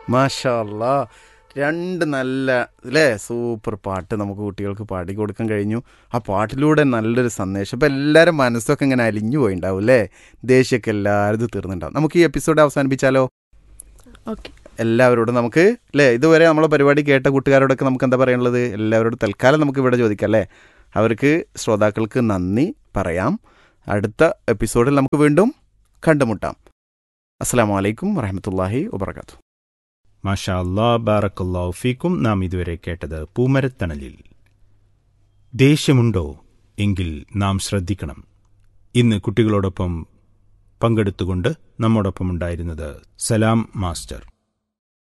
മാഷാ അല്ലാ രണ്ട് നല്ല അല്ലേ സൂപ്പർ പാട്ട് നമുക്ക് കുട്ടികൾക്ക് പാടി കൊടുക്കാൻ കഴിഞ്ഞു ആ പാട്ടിലൂടെ നല്ലൊരു സന്ദേശം ഇപ്പം എല്ലാവരും മനസ്സൊക്കെ ഇങ്ങനെ അലിഞ്ഞു പോയിണ്ടാവും അല്ലേ ദേഷ്യമൊക്കെ എല്ലാവരും തീർന്നിട്ടുണ്ടാവും നമുക്ക് ഈ എപ്പിസോഡ് അവസാനിപ്പിച്ചാലോ ഓക്കെ എല്ലാവരോടും നമുക്ക് അല്ലേ ഇതുവരെ നമ്മളെ പരിപാടി കേട്ട കൂട്ടുകാരോടൊക്കെ നമുക്ക് എന്താ പറയാനുള്ളത് എല്ലാവരോടും തൽക്കാലം നമുക്ക് ഇവിടെ ചോദിക്കാം അല്ലേ അവർക്ക് ശ്രോതാക്കൾക്ക് നന്ദി പറയാം അടുത്ത എപ്പിസോഡിൽ നമുക്ക് വീണ്ടും കണ്ടുമുട്ടാം അസ്സാം വലൈക്കും വറഹമത്തല്ലാഹി വബർക്കാത്തു മാഷാ അല്ലാ ബാറക്കല്ലാഹു ഫീക്കും നാം ഇതുവരെ കേട്ടത് പൂമരത്തണലിൽ ദേഷ്യമുണ്ടോ എങ്കിൽ നാം ശ്രദ്ധിക്കണം ഇന്ന് കുട്ടികളോടൊപ്പം പങ്കെടുത്തുകൊണ്ട് നമ്മോടൊപ്പം ഉണ്ടായിരുന്നത് സലാം മാസ്റ്റർ